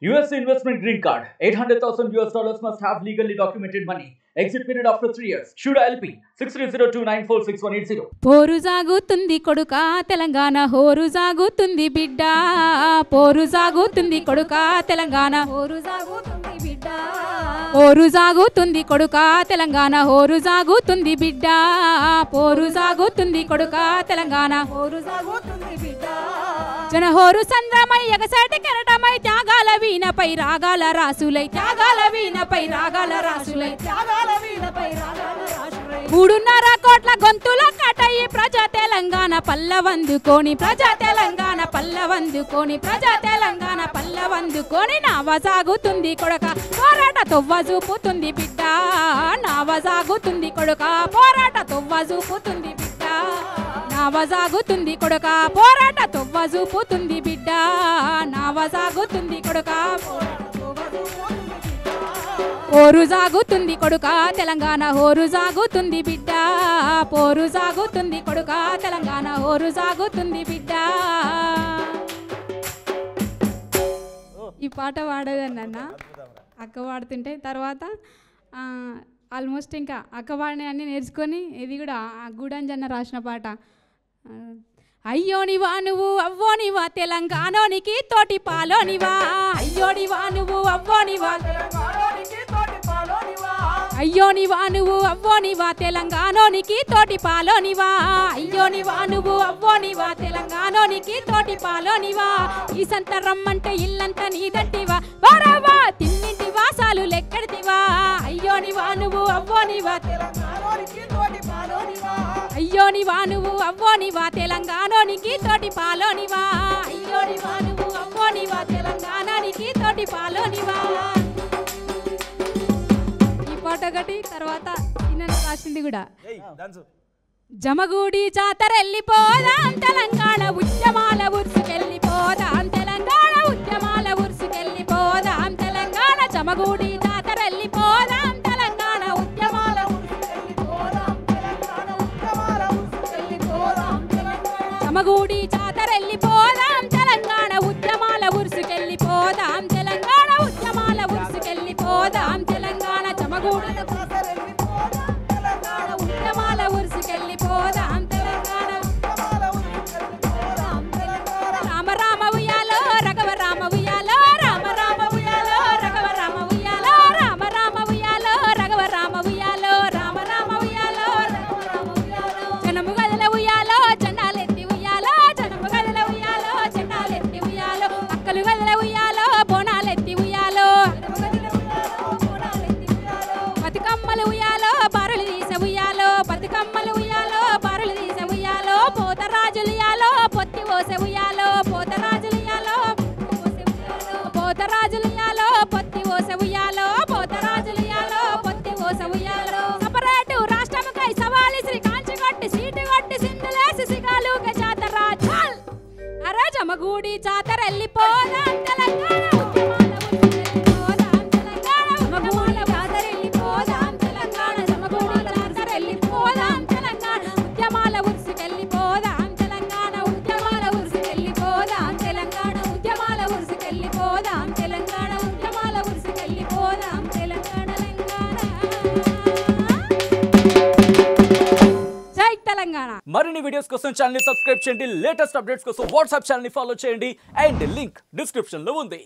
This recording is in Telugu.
US investment green card. 800,000 US dollars must have legally documented money. Exit period after 3 years. Shuda LP 6302946180. పోరు సాగుతుంది కొడుక తెలంగాణ హోరు సాగుతుంది బిడ్డ పోరు సాగుతుంది కొడుక తెలంగాణ హోరు సాగుతుంది బిడ్డ పోరు సాగుతుంది కొడుక తెలంగాణ హోరు సాగుతుంది బిడ్డ పోరు సాగుతుంది కొడుక తెలంగాణ హోరు సాగుతుంది బిడ్డ జనహోరు సంద్రమై ఎగసాటి కెరటమై త్యాగాల వీణపై రాగాల రాసులై త్యాగాల వీణపై రాగాల రాసులై త్యాగాల వీణపై రాగాల రాసులై మూడున్నర కోట్ల గొంతుల కటయి ప్రజా తెలంగాణ పల్లవందుకోని ప్రజా తెలంగాణ పల్లవందుకోని ప్రజా తెలంగాణ పల్లవందుకోని నావ సాగుతుంది కొడక పోరాట తొవ్వ చూపుతుంది బిడ్డ నావ సాగుతుంది కొడుక పోరాట తొవ్వ చూపుతుంది బిడ్డ నావ సాగుతుంది కొడుక పోరాట తొవ్వ చూపుతుంది బిడ్డ నావ సాగుతుంది కొడుక పోరు సాగుతుంది కొడుక తెలంగాణ హోరు సాగుతుంది బిడ్డ పోరు సాగుతుంది కొడుక తెలంగాణ హోరు సాగుతుంది బిడ్డ ఈ పాట పాడేదన్న అక్క పాడుతుంటే తర్వాత ఆల్మోస్ట్ ఇంకా అక్క పాడిన అన్నీ నేర్చుకొని ఇది కూడా ఆ గూడంజన్న రాసిన పాట ఆ, అయ్యోనివా నువ్వు అవ్వోనివా తెలంగాణోనికి తోటి పాలోనివా అయ్యోనివా నువ్వు అవ్వోనివా అయ్యోనివా నువ్వు అవ్వోనివా తెలంగాణోనికి తోటి పాలోనివా అయ్యోనివా నువ్వు అవ్వోనివా తెలంగాణోనికి తోటి పాలోనివా ఈ సంత రమ్మంటే ఇల్లంతా నీదంటివా వారావా తిన్నింటి వాసాలు లెక్కడితివా అయ్యోనివా నువ్వు అవ్వోనివా అయ్యోనివా నువ్వు అవ్వోనివా తెలంగాణోనికి తోటి పాలోనివా అయ్యోనివా నువ్వు అవ్వోనివా తెలంగాణానికి తోటి పాలోనివా ఈ పాట ఒకటి తర్వాత ఈయన రాసింది కూడా జమగూడి జాతర వెళ్ళిపోదాం తెలంగాణ ఉద్యమాల ఉరుసుకెళ్ళిపోదాం తెలంగాణ ఉద్యమాల ఉరుసుకెళ్ళిపోదాం తెలంగాణ జమగూడి జాతర వెళ్ళిపోదాం తెలంగాణ ఉద్యమాల ఉరుసుకెళ్ళిపోదాం తెలంగాణ ఉద్యమాల ఉరుసుకెళ్ళిపోదాం తెలంగాణ జమగూడి జాతర వెళ్ళిపోదాం తెలంగాణ ఉద్యమాల ఉరుసుకెళ్ళిపోదాం తెలంగాణ ఉద్యమాల ఉరుసుకెళ్ళిపోదాం తెలంగాణ జమగూడి తెలంగాణ ఉద్యమాల ఉరుసుకెళ్ళిపోదాం తెలంగాణ రామ రామ ఉయ్యాలో రఘవ రామ ఉయ్యాలో రామ రామ ఉయ్యాలో రఘవ రామ ఉయ్యాలో రామ రామ ఉయ్యాలో రఘవ రామ ఉయ్యాలో రామ రామ ఉయ్యాలో రఘవ రామ ఉయ్యాలో జనము గదల ఉయ్యాలో జెండాలెత్తి ఉయ్యాలో జనము గదల ఉయ్యాలో జెండాలెత్తి ఉయ్యాలో అక్కలు గదల ఉయ్యాలో బోనాలెత్తి ఉయ్యాలో బతుకమ్మలు ఉయ్యాలో బారులు తీసే ఉయ్యాలో బతుకమ్మలు ఉయ్యాలో బారులు తీసే ఉయ్యాలో పోతరాజులు ఉయ్యాలో పొత్తి పోసే ఉయ్యాలో పోతరాజులు ఉయ్యాలో పోతరాజులు ఉయ్యాలో పొత్తి పోసే ఉయ్యాలో పోతరాజులు ఉయ్యాలో పొత్తి పోసే ఉయ్యాలో సపరేటు రాష్ట్రముకై సవాలి శ్రీ కాంచి కొట్టి సీటు కొట్టి సింధులేసి సిగాలు జాతర చాల్ అరే జమగూడి జాతర వెళ్ళిపోదాం తెలంగాణ ఉద్యమాల ఉరుసుకెళ్ళిపోదాం తెలంగాణ ఉద్యమాల ఉరుసుకెళ్ళిపోదాం తెలంగాణ ఉద్యమాల ఉరుసుకెళ్ళిపోదాం తెలంగాణ ఉద్యమాల ఉరుసుకెళ్ళిపోదాం తెలంగాణ తెలంగాణ జై తెలంగాణ మరిన్ని వీడియోస్ కోసం ఛానల్ ని సబ్స్క్రైబ్ చేయండి లేటెస్ట్ అప్డేట్స్ కోసం వాట్సాప్ ఛానల్ ని ఫాలో చేయండి అండ్ లింక్ డిస్క్రిప్షన్ లో ఉంది